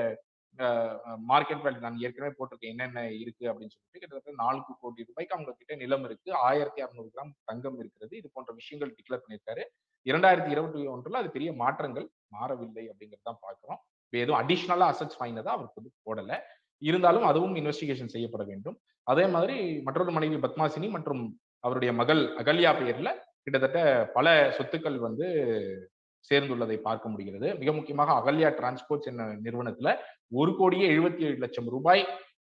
[SPEAKER 1] மார்க்கெட் வேல்யூ நான் ஏற்கனவே போட்டிருக்கேன் என்னென்ன இருக்கு அப்படின்னு சொல்லிட்டு கிட்டத்தட்ட நான்கு கோடி ரூபாய்க்கு அவங்க கிட்ட நிலம் இருக்கு ஆயிரத்தி அறுநூறு கிராம் தங்கம் இருக்கிறது இது போன்ற விஷயங்கள் டிக்ளேர் பண்ணியிருக்காரு இரண்டாயிரத்தி இருபத்தி ஒன்றுல அது பெரிய மாற்றங்கள் மாறவில்லை அப்படிங்கிறது தான் பார்க்கிறோம் இப்போ எதுவும் அடிஷ்னலா அசட்ஸ் வாங்கினதா அவருக்கு வந்து போடல இருந்தாலும் அதுவும் இன்வெஸ்டிகேஷன் செய்யப்பட வேண்டும் அதே மாதிரி மற்றொரு மனைவி பத்மாசினி மற்றும் அவருடைய மகள் அகல்யா பெயர்ல கிட்டத்தட்ட பல சொத்துக்கள் வந்து சேர்ந்துள்ளதை பார்க்க முடிகிறது மிக முக்கியமாக அகல்யா டிரான்ஸ்போர்ட்ஸ் என்ற நிறுவனத்துல ஒரு கோடியே எழுபத்தி ஏழு லட்சம் ரூபாய்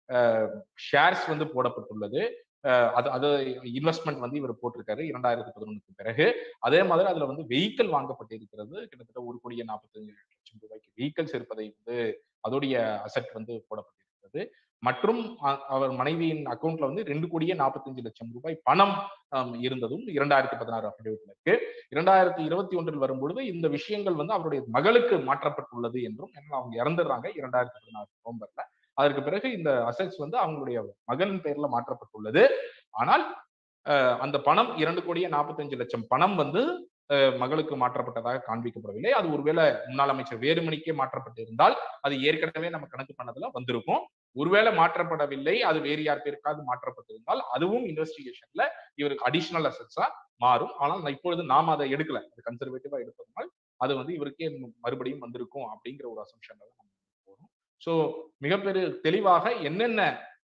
[SPEAKER 1] ஷேர்ஸ் வந்து போடப்பட்டுள்ளது அஹ் அது அது இன்வெஸ்ட்மெண்ட் வந்து இவர் போட்டிருக்காரு இரண்டாயிரத்தி பதினொன்றுக்கு பிறகு அதே மாதிரி அதுல வந்து வெஹிக்கிள் வாங்கப்பட்டிருக்கிறது கிட்டத்தட்ட ஒரு கோடியே நாற்பத்தஞ்சு லட்சம் ரூபாய்க்கு வெஹிக்கிள்ஸ் இருப்பதை வந்து அதோடைய அசட் வந்து போடப்பட்டிருக்கிறது மற்றும் அ- அவர் மனைவியின் அக்கௌண்ட்ல வந்து ரெண்டு கோடியே நாற்பத்தஞ்சு லட்சம் ரூபாய் பணம் ஆம், இருந்ததும் இரண்டாயிரத்தி பதினாறு அஃபிடேவிட்ல இருக்கு இரண்டாயிரத்தி இருபத்தி ஒன்றில் வரும்பொழுது இந்த விஷயங்கள் வந்து அவருடைய மகளுக்கு மாற்றப்பட்டுள்ளது என்றும் ஏன்னா அவங்க இறந்துடுறாங்க இரண்டாயிரத்தி பதினாறு நவம்பர்ல அதற்கு பிறகு இந்த அசட்ஸ் வந்து அவங்களுடைய மகன் பெயர்ல மாற்றப்பட்டுள்ளது ஆனால் அஹ், அந்த பணம் இரண்டு கோடியே நாற்பத்தஞ்சு லட்சம் பணம் வந்து அஹ், மகளுக்கு மாற்றப்பட்டதாக காண்பிக்கப்படவில்லை அது ஒருவேளை முன்னாள் அமைச்சர் வேலுமணிக்கே மாற்றப்பட்டிருந்தால் அது ஏற்கனவே நம்ம கணக்கு பண்ணதுல வந்திருக்கும் ஒருவேளை மாற்றப்படவில்லை அது வேறு யார் பேருக்காவது மாற்றப்பட்டிருந்தால் அதுவும் இன்வெஸ்டிகேஷன்ல இவருக்கு அடிஷனல் அசட்ஸா மாறும் ஆனால் நான் இப்பொழுது நாம அதை எடுக்கல அது கன்சர்வேட்டிவா எடுப்பதனால் அது வந்து இவருக்கே ம- மறுபடியும் வந்திருக்கும் அப்படிங்கிற ஒரு அசம்ஷன்ல தான் நம்ம போறோம் ஸோ மிகப்பெரிய தெளிவாக என்னென்ன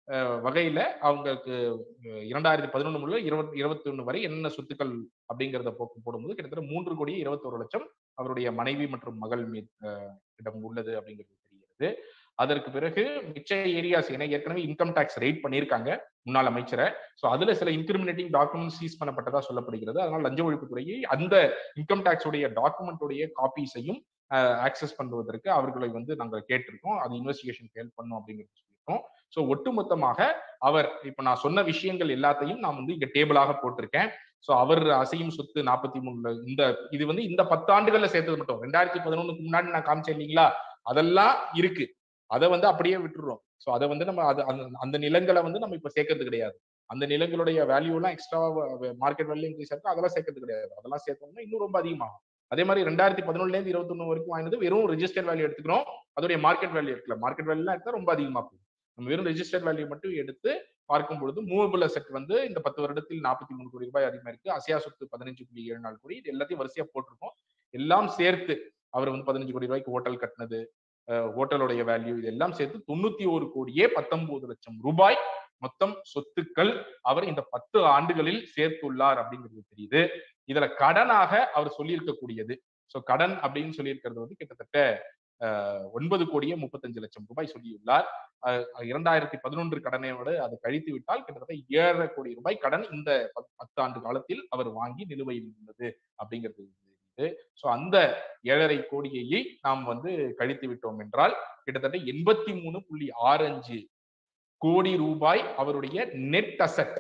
[SPEAKER 1] அஹ், வகையில அவங்களுக்கு இரண்டாயிரத்தி பதினொன்று முதல் இருபத்தி இருபத்தி ஒண்ணு வரை என்ன சொத்துக்கள் அப்படிங்கிறத போக்கு போடும்போது கிட்டத்தட்ட மூன்று கோடி இருபத்தோரு லட்சம் அவருடைய மனைவி மற்றும் மகள் மீது அஹ், இடம் உள்ளது அப்படிங்கிறது தெரிகிறது அதற்கு பிறகு மிச்ச ஏரியாஸ் ஏன்னா ஏற்கனவே இன்கம் டாக்ஸ் ரைட் பண்ணியிருக்காங்க முன்னாள் அமைச்சரை சோ அதுல சில இன்கிரிமினேட்டிங் டாக்குமெண்ட் சீஸ் பண்ணப்பட்டதா சொல்லப்படுகிறது அதனால லஞ்ச ஒழிப்புத்துறையை அந்த இன்கம் டாக்ஸ் உடைய டாக்குமெண்ட் உடைய காப்பீஸையும் ஆக்சஸ் பண்ணுவதற்கு அவர்களை வந்து நாங்கள் கேட்டிருக்கோம் அது இன்வெஸ்டிகேஷன் ஹெல்ப் பண்ணும் அப்படிங்கிறது சொல்லியிருக்கோம் ஸோ ஒட்டுமொத்தமாக அவர் இப்ப நான் சொன்ன விஷயங்கள் எல்லாத்தையும் நான் வந்து இங்க டேபிளாக போட்டிருக்கேன் ஸோ அவர் அசையும் சொத்து நாற்பத்தி மூணுல இந்த இது வந்து இந்த பத்தாண்டுகள்ல சேர்த்தது மட்டும் ரெண்டாயிரத்தி பதினொன்னுக்கு முன்னாடி நான் காமிச்சேன் இல்லைங்களா அதெல்லாம் இருக்கு அதை வந்து அப்படியே விட்டுடுறோம் ஸோ அதை வந்து நம்ம அது அந்த- அந்த நிலங்களை வந்து நம்ம இப்ப சேர்க்கறது கிடையாது அந்த நிலங்களுடைய வேல்யூ எல்லாம் எக்ஸ்ட்ரா மார்க்கெட் வேல்யூ இன்க்ரீஸ் ஆகும் அதெல்லாம் சேர்க்கறது கிடையாது அதெல்லாம் சேர்த்தோம்னா இன்னும் ரொம்ப அதிகமாகும் அதே மாதிரி ரெண்டாயிரத்தி பதினொன்னுல இருந்து இருபத்தொன்னு வரைக்கும் வாங்கினது வெறும் ரெஜிஸ்டர் வேல்யூ எடுத்துக்கிறோம் அதோடைய மார்க்கெட் வேல்யூ எடுக்கல மார்க்கெட் வேல்யூலாம் எடுத்தா ரொம்ப அதிகமா போகும் நம்ம வெறும் ரெஜிஸ்டர் வேல்யூ மட்டும் எடுத்து பார்க்கும் பொழுது மூவபிள் அசெட் வந்து இந்த பத்து வருடத்தில் நாற்பத்தி மூணு கோடி ரூபாய் அதிகமா இருக்கு அசையா சொத்து பதினஞ்சு புள்ளி ஏழு நாலு கோடி இது எல்லாத்தையும் வரிசையா போட்டிருக்கோம் எல்லாம் சேர்த்து அவர் வந்து பதினஞ்சு கோடி ரூபாய்க்கு ஹோட்டல் கட்டினது ஹோட்டலுடைய வேல்யூ இதெல்லாம் சேர்த்து தொண்ணூத்தி ஒரு கோடியே பத்தொன்பது லட்சம் ரூபாய் மொத்தம் சொத்துக்கள் அவர் இந்த பத்து ஆண்டுகளில் சேர்த்துள்ளார் அப்படிங்கிறது தெரியுது இதுல கடனாக அவர் சொல்லியிருக்கக்கூடியது சோ கடன் அப்படின்னு சொல்லியிருக்கிறது வந்து கிட்டத்தட்ட அஹ், ஒன்பது கோடியே முப்பத்தஞ்சு லட்சம் ரூபாய் சொல்லியுள்ளார் அஹ், இரண்டாயிரத்தி பதினொன்று கடனையோடு அது கழித்து விட்டால் கிட்டத்தட்ட ஏழரை கோடி ரூபாய் கடன் இந்த பத்- பத்து ஆண்டு காலத்தில் அவர் வாங்கி நிலுவையில் உள்ளது அப்படிங்கிறது தெரியுது சோ அந்த ஏழரை கோடியை நாம் வந்து கழித்து விட்டோம் என்றால் கிட்டத்தட்ட எண்பத்தி மூணு புள்ளி ஆறு அஞ்சு கோடி ரூபாய் அவருடைய நெட் அசெட்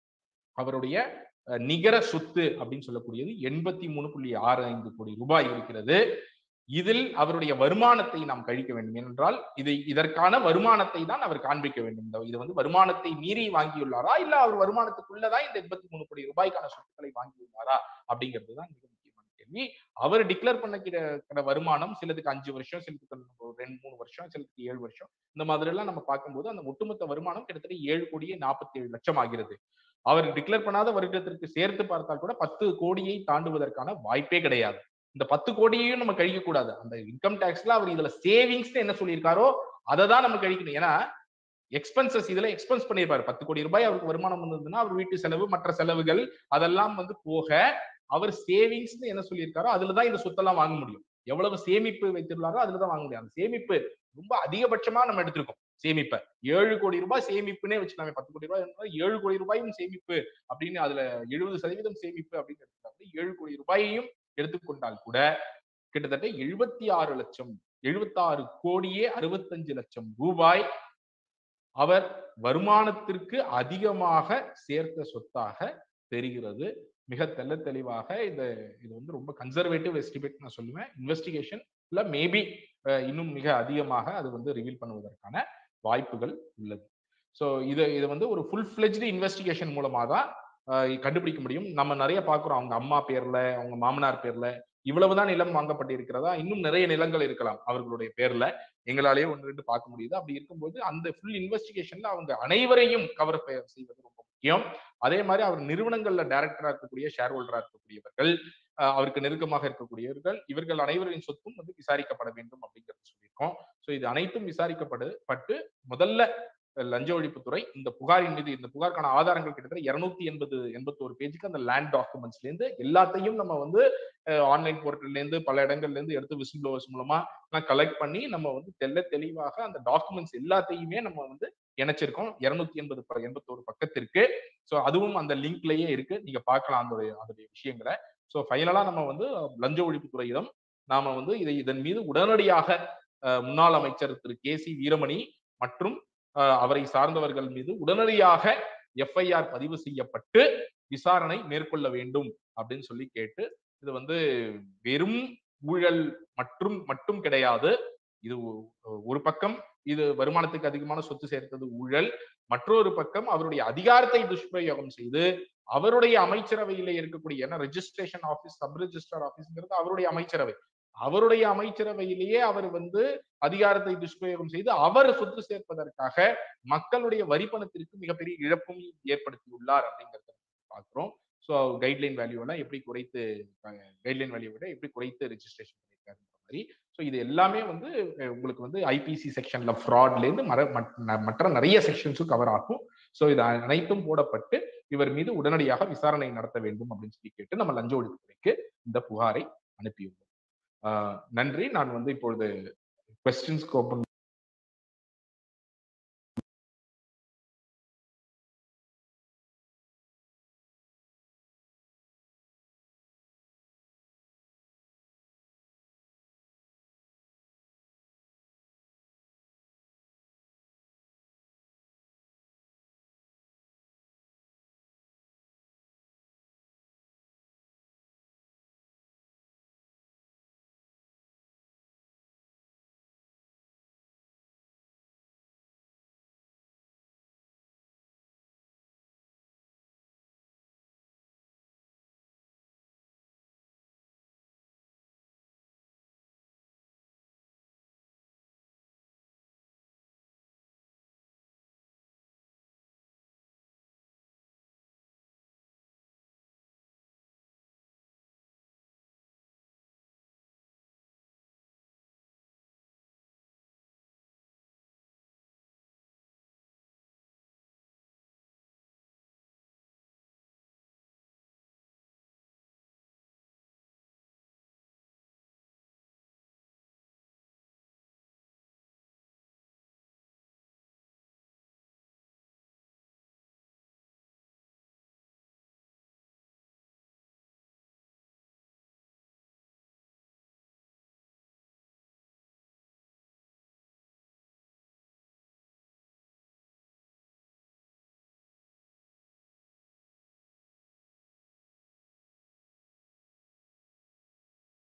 [SPEAKER 1] அவருடைய அஹ், நிகர சொத்து அப்படின்னு சொல்லக்கூடியது எண்பத்தி மூணு புள்ளி ஆறு ஐந்து கோடி ரூபாய் இருக்கிறது இதில் அவருடைய வருமானத்தை நாம் கழிக்க வேண்டும் ஏனென்றால் இதை இதற்கான வருமானத்தை தான் அவர் காண்பிக்க வேண்டும் இந்த- இது வந்து வருமானத்தை மீறி வாங்கியுள்ளாரா இல்ல அவர் வருமானத்துக்குள்ளதான் இந்த எண்பத்தி மூணு கோடி ரூபாய்க்கான சொத்துக்களை வாங்கியுள்ளாரா அப்படிங்கிறது தான் மிக முக்கியமான கேள்வி அவர் டிக்ளேர் பண்ண கிற வருமானம் சிலதுக்கு அஞ்சு வருஷம் சிலதுக்கு ஒரு ரெண்டு மூணு வருஷம் சிலதுக்கு ஏழு வருஷம் இந்த மாதிரி எல்லாம் நம்ம பார்க்கும்போது அந்த ஒட்டுமொத்த வருமானம் கிட்டத்தட்ட ஏழு கோடியே நாற்பத்தி ஏழு லட்சம் ஆகிறது அவர் டிக்ளேர் பண்ணாத வருடத்திற்கு சேர்த்து பார்த்தால் கூட பத்து கோடியை தாண்டுவதற்கான வாய்ப்பே கிடையாது இந்த பத்து கோடியையும் நம்ம கழிக்க கூடாது அந்த இன்கம் டேக்ஸ்ல அவர் இதுல சேவிங்ஸ் என்ன சொல்லியிருக்காரோ அதை தான் நம்ம கழிக்கணும் ஏன்னா எக்ஸ்பென்சஸ் இதுல எக்ஸ்பென்ஸ் பண்ணியிருப்பாரு பத்து கோடி ரூபாய் அவருக்கு வருமானம் வந்ததுன்னா அவர் வீட்டு செலவு மற்ற செலவுகள் அதெல்லாம் வந்து போக அவர் சேவிங்ஸ் என்ன சொல்லியிருக்காரோ அதுலதான் இந்த சொத்தெல்லாம் வாங்க முடியும் எவ்வளவு சேமிப்பு வைத்திருந்தாரோ அதுலதான் வாங்க முடியும் அந்த சேமிப்பு ரொம்ப அதிகபட்சமா நம்ம எடுத்திருக்கோம் சேமிப்பை ஏழு கோடி ரூபாய் சேமிப்புன்னே வச்சுக்கலாமே பத்து கோடி ரூபாய் இருந்தா ஏழு கோடி ரூபாயும் சேமிப்பு அப்படின்னு அதுல எழுபது சதவீதம் சேமிப்பு அப்படின்னு எடுத்துக்கிட்டாங்க ஏழு கோடி ரூபாயையும் எடுத்துக்கொண்டால் கூட கிட்டத்தட்ட எழுபத்தி ஆறு லட்சம் எழுபத்தாறு கோடியே அறுபத்தஞ்சு லட்சம் ரூபாய் அவர் வருமானத்திற்கு அதிகமாக சேர்த்த சொத்தாக தெரிகிறது மிக தெள்ள தெளிவாக இந்த இது வந்து ரொம்ப கன்சர்வேட்டிவ் எஸ்டிமேட் நான் சொல்லுவேன் இன்வெஸ்டிகேஷன்ல மேபி இன்னும் மிக அதிகமாக அது வந்து ரிவீல் பண்ணுவதற்கான வாய்ப்புகள் உள்ளது ஸோ இது இது வந்து ஒரு ஃபுல் ஃபிளெஜ்டு இன்வெஸ்டிகேஷன் மூலமா தான் அஹ், கண்டுபிடிக்க முடியும் நம்ம நிறைய பார்க்குறோம் அவங்க அம்மா பேர்ல அவங்க மாமனார் பேர்ல இவ்வளவுதான் நிலம் வாங்கப்பட்டிருக்கிறதா இன்னும் நிறைய நிலங்கள் இருக்கலாம் அவர்களுடைய பேர்ல எங்களாலேயே ஒன்று ரெண்டு பார்க்க முடியுது அப்படி இருக்கும்போது அந்த ஃபுல் இன்வெஸ்டிகேஷன்ல அவங்க அனைவரையும் கவர் செய்வது ரொம்ப முக்கியம் அதே மாதிரி அவர் நிறுவனங்கள்ல டைரக்டரா இருக்கக்கூடிய ஷேர் ஹோல்டரா இருக்கக்கூடியவர்கள் அஹ், அவருக்கு நெருக்கமாக இருக்கக்கூடியவர்கள் இவர்கள் அனைவரின் சொத்தும் வந்து விசாரிக்கப்பட வேண்டும் அப்படிங்கிறது சொல்லியிருக்கோம் ஸோ இது அனைத்தும் விசாரிக்கப்படு பட்டு முதல்ல அஹ், லஞ்ச ஒழிப்புத்துறை இந்த புகாரின் மீது இந்த புகாருக்கான ஆதாரங்கள் கிட்டத்தட்ட இருநூத்தி எண்பது எண்பத்தோரு பேஜுக்கு அந்த லேண்ட் டாக்குமெண்ட்ஸ்ல இருந்து எல்லாத்தையும் நம்ம வந்து ஆன்லைன் போர்ட்டல்ல இருந்து பல இடங்கள்ல இருந்து எடுத்து விசில் ப்ளோவர்ஸ் மூலமா கலெக்ட் பண்ணி நம்ம வந்து தெல்ல தெளிவாக அந்த டாக்குமெண்ட்ஸ் எல்லாத்தையுமே நம்ம வந்து இணைச்சிருக்கோம் இருநூத்தி எண்பது எண்பத்தோரு பக்கத்திற்கு ஸோ அதுவும் அந்த லிங்க்லயே இருக்கு நீங்க பார்க்கலாம் அந்த அதோடைய விஷயங்களை ஸோ ஃபைனலா நம்ம வந்து லஞ்ச ஒழிப்புத்துறையிடம் நாம வந்து இதை இதன் மீது உடனடியாக அஹ், முன்னாள் அமைச்சர் திரு கே சி வீரமணி மற்றும் அஹ், அவரை சார்ந்தவர்கள் மீது உடனடியாக எஃப்ஐஆர் பதிவு செய்யப்பட்டு விசாரணை மேற்கொள்ள வேண்டும் அப்படின்னு சொல்லி கேட்டு இது வந்து வெறும் ஊழல் மற்றும் மட்டும் கிடையாது இது ஒ- ஒரு பக்கம் இது வருமானத்துக்கு அதிகமான சொத்து சேர்த்தது ஊழல் மற்றொரு பக்கம் அவருடைய அதிகாரத்தை துஷ்பிரயோகம் செய்து அவருடைய அமைச்சரவையில இருக்கக்கூடிய ஏன்னா ரெஜிஸ்ட்ரேஷன் ஆபீஸ் சப் ரெஜிஸ்டர் ஆபீஸ்ங்கிறது அவருடைய அமைச்சரவை அவருடைய அமைச்சரவையிலேயே அவர் வந்து அதிகாரத்தை துஷ்பிரயோகம் செய்து அவர் சொத்து சேர்ப்பதற்காக மக்களுடைய வரிப்பணத்திற்கு மிகப்பெரிய இழப்பும் ஏற்படுத்தியுள்ளார் அப்படிங்கிறத பார்க்கிறோம் ஸோ கைட்லைன் வேல்யூ எல்லாம் எப்படி குறைத்து கைட்லைன் வேல்யூ விட எப்படி குறைத்து ரெஜிஸ்ட்ரேஷன் பண்ணியிருக்காரு மாதிரி ஸோ இது எல்லாமே வந்து அஹ், உங்களுக்கு வந்து ஐபிசி செக்ஷன்ல ஃப்ராட்ல இருந்து மற- மற்ற- மற்ற நிறைய செக்ஷன்ஸும் கவர் ஆகும் ஸோ இது அனைத்தும் போடப்பட்டு இவர் மீது உடனடியாக விசாரணை நடத்த வேண்டும் அப்படின்னு சொல்லி கேட்டு நம்ம லஞ்ச ஒழிப்புத்துறைக்கு இந்த புகாரை அனுப்பியுள்ளோம் ஆஹ் நன்றி நான் வந்து இப்பொழுது கொஸ்டின்ஸ்க்கு ஓப்பன்